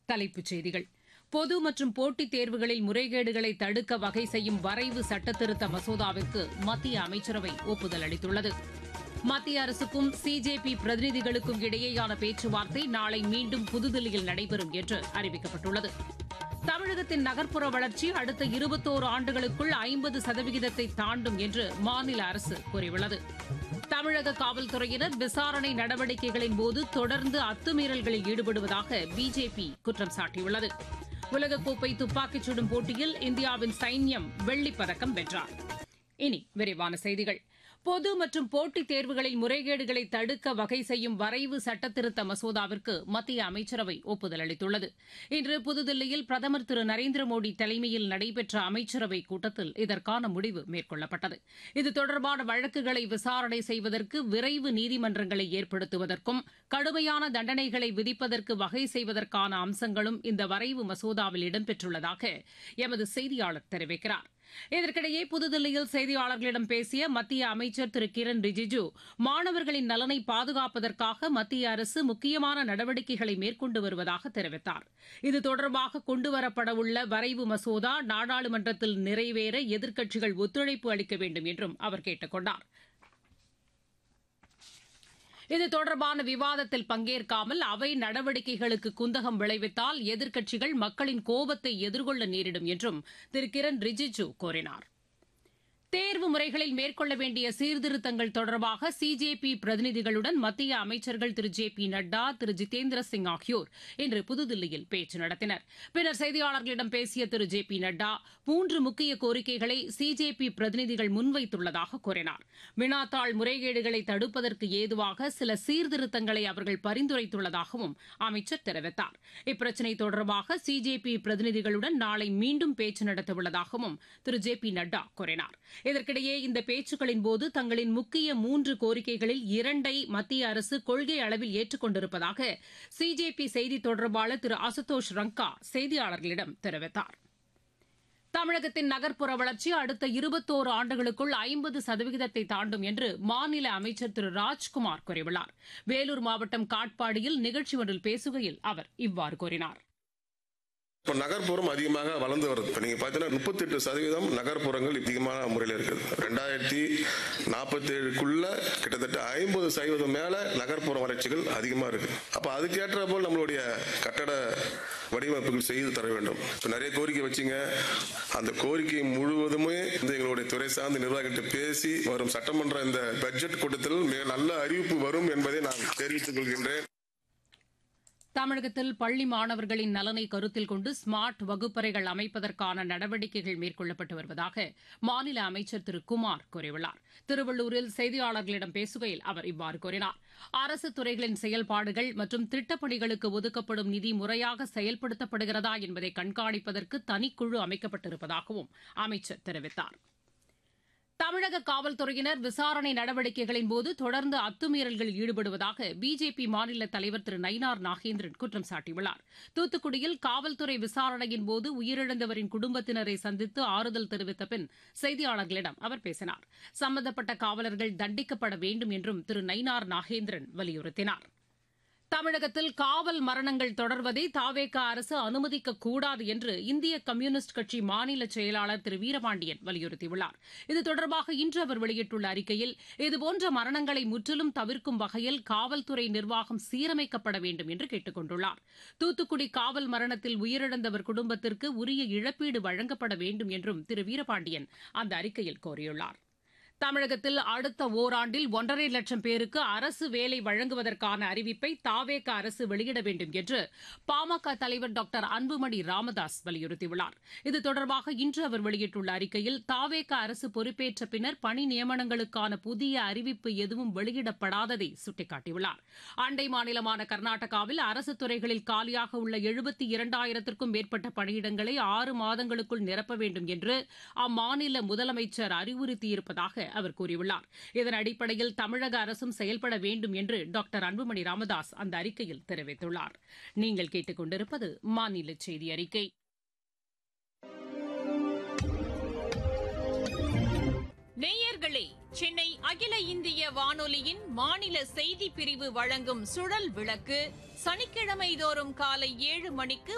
தலைப்புச் செய்திகள் பொது மற்றும் போட்டித் தேர்வுகளில் முறைகேடுகளை தடுக்க வகை செய்யும் வரைவு சட்டத்திருத்த மசோதாவிற்கு மத்திய அமைச்சரவை ஒப்புதல் அளித்துள்ளது மத்திய அரசுக்கும் சிஜேபி பிரதிநிதிகளுக்கும் இடையேயான பேச்சுவார்த்தை நாளை மீண்டும் புதுதில்லியில் நடைபெறும் என்று அறிவிக்கப்பட்டுள்ளது தமிழகத்தின் நகர்ப்புற வளர்ச்சி அடுத்த இருபத்தோரு ஆண்டுகளுக்குள் ஐம்பது சதவிகிதத்தை தாண்டும் என்று மாநில அரசு கூறியுள்ளது தமிழக காவல்துறையினர் விசாரணை நடவடிக்கைகளின் போது தொடர்ந்து அத்துமீறல்களில் ஈடுபடுவதாக பிஜேபி குற்றம் சாட்டியுள்ளது உலகக்கோப்பை துப்பாக்கிச் சுடும் போட்டியில் இந்தியாவின் சைன்யம் வெள்ளிப் பதக்கம் வென்றார் இனி விரிவான செய்திகள் பொது மற்றும் போட்டித் தேர்வுகளில் முறைகேடுகளை தடுக்க வகை செய்யும் வரைவு சட்டத்திருத்த மசோதாவிற்கு மத்திய அமைச்சரவை ஒப்புதல் அளித்துள்ளது இன்று புதுதில்லியில் பிரதமர் திரு நரேந்திர மோடி தலைமையில் நடைபெற்ற அமைச்சரவைக் கூட்டத்தில் இதற்கான முடிவு மேற்கொள்ளப்பட்டது இது தொடர்பான வழக்குகளை விசாரணை செய்வதற்கு விரைவு நீதிமன்றங்களை ஏற்படுத்துவதற்கும் கடுமையான தண்டனைகளை விதிப்பதற்கு வகை செய்வதற்கான அம்சங்களும் இந்த வரைவு மசோதாவில் இடம்பெற்றுள்ளதாக எமது செய்தியாளர் தெரிவிக்கிறார் இதற்கிடையே புதுதில்லியில் செய்தியாளர்களிடம் பேசிய மத்திய அமைச்சர் திரு கிரண் ரிஜிஜு மாணவர்களின் நலனை பாதுகாப்பதற்காக மத்திய அரசு முக்கியமான நடவடிக்கைகளை மேற்கொண்டு வருவதாக தெரிவித்தார் இது தொடர்பாக கொண்டுவரப்படவுள்ள வரைவு மசோதா நாடாளுமன்றத்தில் நிறைவேற எதிர்க்கட்சிகள் ஒத்துழைப்பு அளிக்க வேண்டும் என்றும் அவர் கேட்டுக் கொண்டார் இது தொடர்பான விவாதத்தில் பங்கேற்காமல் அவை நடவடிக்கைகளுக்கு குந்தகம் விளைவித்தால் எதிர்க்கட்சிகள் மக்களின் கோபத்தை எதிர்கொள்ள நேரிடும் என்றும் திரு கிரண் ரிஜிஜு கூறினார் தேர்வு முறைகளில் மேற்கொள்ள வேண்டிய சீர்திருத்தங்கள் தொடர்பாக சிஜேபி பிரதிநிதிகளுடன் மத்திய அமைச்சர்கள் திரு ஜே பி நட்டா திரு ஜிதேந்திர சிங் ஆகியோர் இன்று புதுதில்லியில் பேச்சு நடத்தினர் பின்னர் செய்தியாளர்களிடம் பேசிய திரு ஜே பி நட்டா மூன்று முக்கிய கோரிக்கைகளை சிஜேபி பிரதிநிதிகள் முன்வைத்துள்ளதாக கூறினார் வினாத்தாள் முறைகேடுகளை தடுப்பதற்கு ஏதுவாக சில சீர்திருத்தங்களை அவர்கள் பரிந்துரைத்துள்ளதாகவும் அமைச்சர் தெரிவித்தார் இப்பிரச்சினை தொடர்பாக சிஜேபி பிரதிநிதிகளுடன் நாளை மீண்டும் பேச்சு நடத்தவுள்ளதாகவும் திரு ஜே பி நட்டா கூறினார் இதற்கிடையே இந்த பேச்சுக்களின் போது தங்களின் முக்கிய மூன்று கோரிக்கைகளில் இரண்டை மத்திய அரசு கொள்கை அளவில் ஏற்றுக் கொண்டிருப்பதாக சிஜேபி செய்தி தொடர்பாளர் திரு அசுதோஷ் ரங்கா செய்தியாளர்களிடம் தெரிவித்தார் தமிழகத்தின் நகர்ப்புற வளர்ச்சி அடுத்த இருபத்தோரு ஆண்டுகளுக்குள் ஐம்பது சதவிகிதத்தை தாண்டும் என்று மாநில அமைச்சர் திரு ராஜ்குமார் கூறியுள்ளார் வேலூர் மாவட்டம் காட்பாடியில் நிகழ்ச்சி ஒன்றில் பேசுகையில் அவர் இவ்வாறு கூறினார் இப்போ நகர்ப்புறம் அதிகமாக வளர்ந்து வருது இப்போ நீங்கள் பார்த்தீங்கன்னா முப்பத்தெட்டு சதவீதம் நகர்ப்புறங்கள் அதிகமான முறையில் இருக்குது ரெண்டாயிரத்தி நாற்பத்தேழுக்குள்ள கிட்டத்தட்ட ஐம்பது சதவீதம் மேலே நகர்ப்புற வளர்ச்சிகள் அதிகமாக இருக்குது அப்போ அதுக்கேற்ற போல் நம்மளுடைய கட்டட வடிவமைப்புகள் செய்து தர வேண்டும் இப்போ நிறைய கோரிக்கை வச்சிங்க அந்த கோரிக்கை முழுவதுமே இந்த எங்களுடைய துறை சார்ந்த நிர்வாகிகிட்ட பேசி வரும் சட்டமன்ற இந்த பட்ஜெட் கூட்டத்தில் மிக நல்ல அறிவிப்பு வரும் என்பதை நான் தெரிவித்துக் கொள்கின்றேன் தமிழகத்தில் பள்ளி மாணவர்களின் நலனை கருத்தில் கொண்டு ஸ்மார்ட் வகுப்பறைகள் அமைப்பதற்கான நடவடிக்கைகள் மேற்கொள்ளப்பட்டு வருவதாக மாநில அமைச்சர் திரு குமார் கூறியுள்ளார் திருவள்ளூரில் செய்தியாளர்களிடம் பேசுகையில் அவர் இவ்வாறு கூறினார் அரசு துறைகளின் செயல்பாடுகள் மற்றும் திட்டப்பணிகளுக்கு ஒதுக்கப்படும் நிதி முறையாக செயல்படுத்தப்படுகிறதா என்பதை கண்காணிப்பதற்கு தனிக்குழு அமைக்கப்பட்டிருப்பதாகவும் அமைச்சர் தெரிவித்தார் தமிழக காவல்துறையினர் விசாரணை நடவடிக்கைகளின் போது தொடர்ந்து அத்துமீறல்களில் ஈடுபடுவதாக பிஜேபி மாநில தலைவர் திரு நயினார் நாகேந்திரன் குற்றம் சாட்டியுள்ளார் தூத்துக்குடியில் காவல்துறை விசாரணையின் போது உயிரிழந்தவரின் குடும்பத்தினரை சந்தித்து ஆறுதல் தெரிவித்த பின் செய்தியாளர்களிடம் அவர் பேசினார் சம்பந்தப்பட்ட காவலர்கள் தண்டிக்கப்பட வேண்டும் என்றும் திரு நயினார் நாகேந்திரன் வலியுறுத்தினார் தமிழகத்தில் காவல் மரணங்கள் தொடர்வதை தாவேக அரசு அனுமதிக்கக்கூடாது என்று இந்திய கம்யூனிஸ்ட் கட்சி மாநில செயலாளர் திரு வீரபாண்டியன் வலியுறுத்தியுள்ளார் இது தொடர்பாக இன்று அவர் வெளியிட்டுள்ள அறிக்கையில் இதுபோன்ற மரணங்களை முற்றிலும் தவிர்க்கும் வகையில் காவல்துறை நிர்வாகம் சீரமைக்கப்பட வேண்டும் என்று கேட்டுக் கொண்டுள்ளார் தூத்துக்குடி காவல் மரணத்தில் உயிரிழந்தவர் குடும்பத்திற்கு உரிய இழப்பீடு வழங்கப்பட வேண்டும் என்றும் திரு வீரபாண்டியன் அந்த அறிக்கையில் கோரியுள்ளார் தமிழகத்தில் அடுத்த ஓராண்டில் ஒன்றரை லட்சம் பேருக்கு அரசு வேலை வழங்குவதற்கான அறிவிப்பை தாவேக அரசு வெளியிட வேண்டும் என்று பாமக தலைவர் டாக்டர் அன்புமணி ராமதாஸ் வலியுறுத்தியுள்ளார் இது தொடர்பாக இன்று அவர் வெளியிட்டுள்ள அறிக்கையில் தாவேக அரசு பொறுப்பேற்ற பின்னர் பணி நியமனங்களுக்கான புதிய அறிவிப்பு எதுவும் வெளியிடப்படாததை சுட்டிக்காட்டியுள்ளார் அண்டை மாநிலமான கர்நாடகாவில் அரசு துறைகளில் காலியாக உள்ள எழுபத்தி இரண்டாயிரத்திற்கும் மேற்பட்ட பணியிடங்களை ஆறு மாதங்களுக்குள் நிரப்ப வேண்டும் என்று அம்மாநில முதலமைச்சர் அறிவுறுத்தியிருப்பதாக அவர் கூறியுள்ளார் இதன் அடிப்படையில் தமிழக அரசும் செயல்பட வேண்டும் என்று டாக்டர் அன்புமணி ராமதாஸ் அந்த அறிக்கையில் தெரிவித்துள்ளார் நீங்கள் கேட்டுக் கொண்டிருப்பது மாநில செய்தி அறிக்கை நேயர்களே சென்னை அகில இந்திய வானொலியின் மாநில செய்தி பிரிவு வழங்கும் சுழல் விளக்கு சனிக்கிழமை தோறும் காலை ஏழு மணிக்கு